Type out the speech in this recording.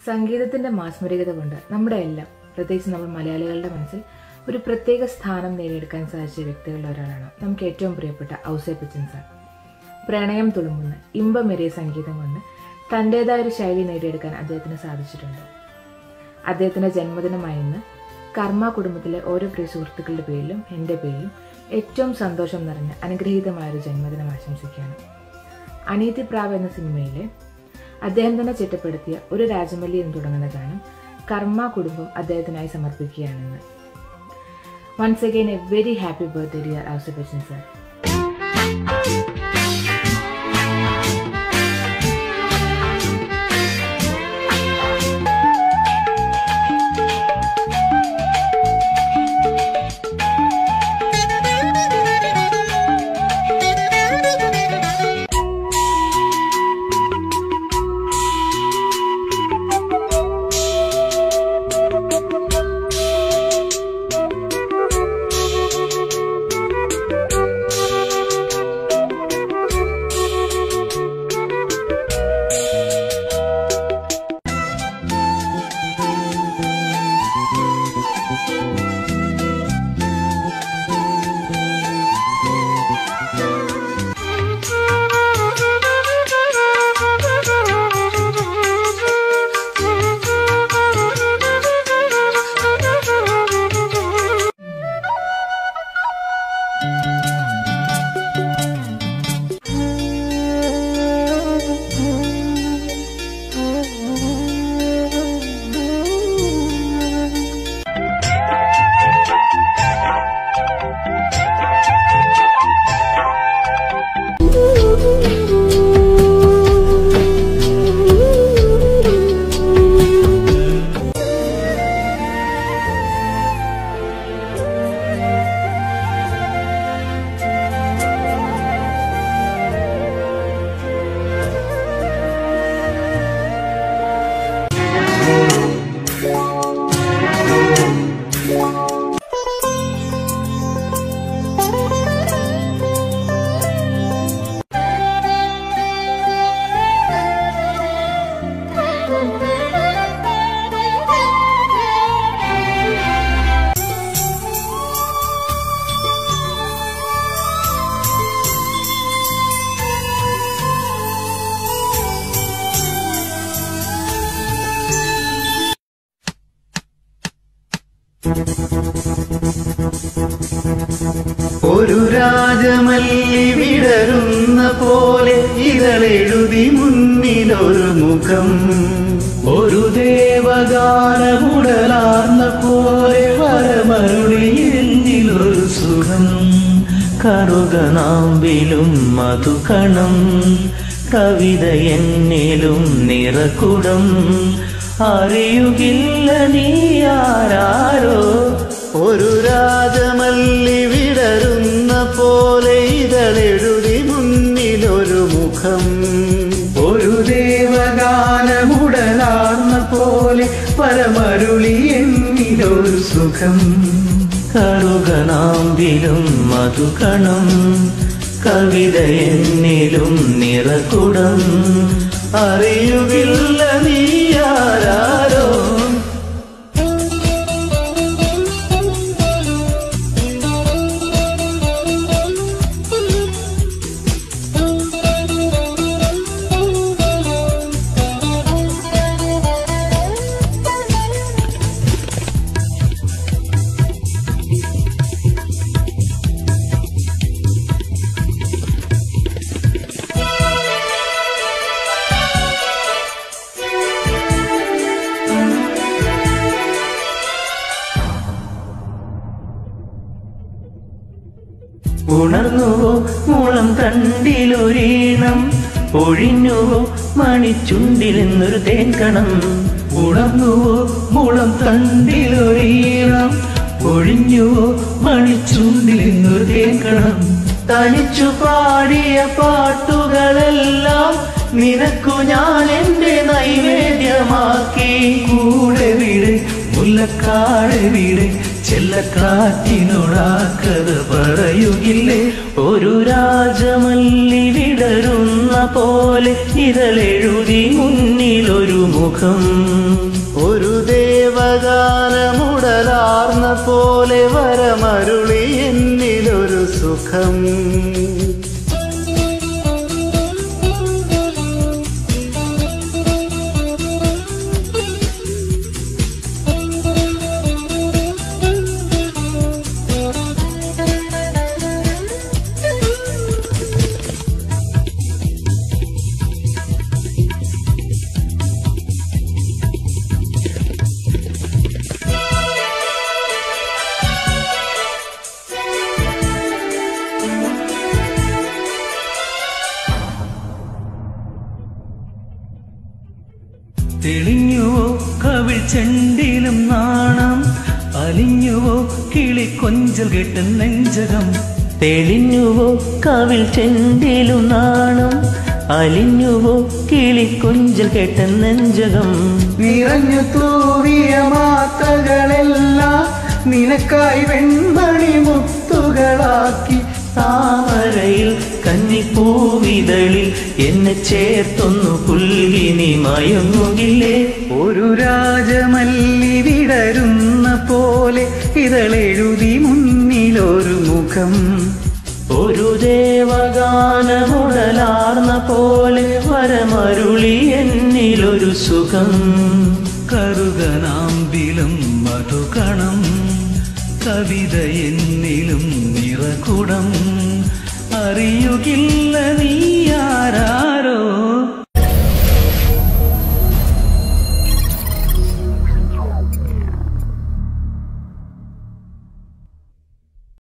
സംഗീതത്തിന്റെ മാസ്മരികത കൊണ്ട് നമ്മുടെ എല്ലാം പ്രത്യേകിച്ച് നമ്മൾ മലയാളികളുടെ മനസ്സിൽ ഒരു പ്രത്യേക സ്ഥാനം നേടിയെടുക്കാൻ സാധിച്ച വ്യക്തികളിൽ ഒരാളാണ് നമുക്ക് ഏറ്റവും പ്രിയപ്പെട്ട ഔസേപ്പച്ചൻ സാർ പ്രണയം തുളുമ്പുന്ന ഇമ്പമേറിയ സംഗീതം കൊണ്ട് തൻ്റെതായ ഒരു ശൈലി നേടിയെടുക്കാൻ അദ്ദേഹത്തിന് സാധിച്ചിട്ടുണ്ട് അദ്ദേഹത്തിന്റെ ജന്മദിനമായ ഇന്ന് കർമ്മ കുടുംബത്തിലെ ഓരോ പ്രിയ സുഹൃത്തുക്കളുടെ പേരിലും എൻ്റെ പേരിലും ഏറ്റവും സന്തോഷം നിറഞ്ഞ അനുഗ്രഹീതമായ ഒരു ജന്മദിനം ആശംസിക്കുകയാണ് അനീതി പ്രാവ് എന്ന സിനിമയിലെ അദ്ദേഹം തന്നെ ചിട്ടപ്പെടുത്തിയ ഒരു രാജമല്ലി എന്ന് തുടങ്ങുന്ന ഗാനം കർമ്മ കുടുംബം അദ്ദേഹത്തിനായി സമർപ്പിക്കുകയാണെന്ന് once again a very happy birthday dear Ousephan sir ഒരു രാജമല്ലി വിടരുന്ന പോലെ ഇതളെഴുതി മുന്നിലൊരു മുഖം ഒരു ദേവഗാനമുടലാർന്ന പോലെ വരമരുളിയെന്നിലൊരു സുഖം കറുകനാമ്പിലും മധുകണം കവിത എന്നിലും നിറകുടം അറിയുകില്ല നീ ആരാരോ ഒരു രാജമല്ലി വിടരുന്ന പോലെ ഇതളെഴുതി മുന്നിലൊരു മുഖം ഒരു ദേവഗാനമുടലാർന്ന പോലെ പരമരുളി എന്നിലൊരു സുഖം കറുകനാമ്പിലും മധുകണം കവിത എന്നിലും നിറകുടം അറിയുകില്ല നീ ആരാരോ ഉണർന്നുവോ മുളം തണ്ടിലൊരീണം ഒഴിഞ്ഞുവോ മണിച്ചുണ്ടിൽ നിന്നൊരു തേൻകണം ഉണർന്നുവോ മുളം തണ്ടിലൊരീണം ഒഴിഞ്ഞുവോ മണിച്ചുണ്ടിൽ നിന്നൊരു തേൻകണം തനിച്ചു പാടിയ പാട്ടുകളെല്ലാം നിനക്കു ഞാൻ എന്റെ നൈവേദ്യമാക്കി കൂടെ വീട് മുല്ലക്കാട് വീട് ചെല്ലക്കാറ്റിനോടാക്കത് പറയുകില്ലേ ഒരു രാജമല്ലി വിടരുന്ന പോലെ ഇതളെഴുതി മുന്നിലൊരു മുഖം മുഖം ഒരു ദേവഗാനമുടലാർന്ന പോലെ വരമരുളി എന്നിലൊരു സുഖം തെളിഞ്ഞുവോ കവിൾ ചെണ്ടിലും നാണം അലിഞ്ഞുവോ കിളി കൊഞ്ചൽ കെട്ട് നെഞ്ചകം തെളിഞ്ഞുവോ കവിൾ ചെണ്ടിലും നാണം അലിഞ്ഞുവോ കിളി കൊഞ്ചൽ കെട്ട നെഞ്ചകം നിറഞ്ഞു തൂവിയ മാത്തകളെല്ലാം നിനക്കായി വെൺമണി മുത്തുകളാക്കി താമരയിൽ കന്നിപ്പൂവിതളിൽ എന്നെ ചേർത്തൊന്നു പുൽകിനി മയങ്ങുകില്ലേ ഒരു രാജമല്ലി വിടരുന്ന പോലെ ഇതളെഴുതി മുന്നിലൊരു മുഖം ഒരു ദേവഗാനമുടലാർന്ന പോലെ വരമരുളി എന്നിലൊരു സുഖം കറുകനാമ്പിലും മധുകണം കവിത എന്നിലും നിറകുടം അറിയുകില്ല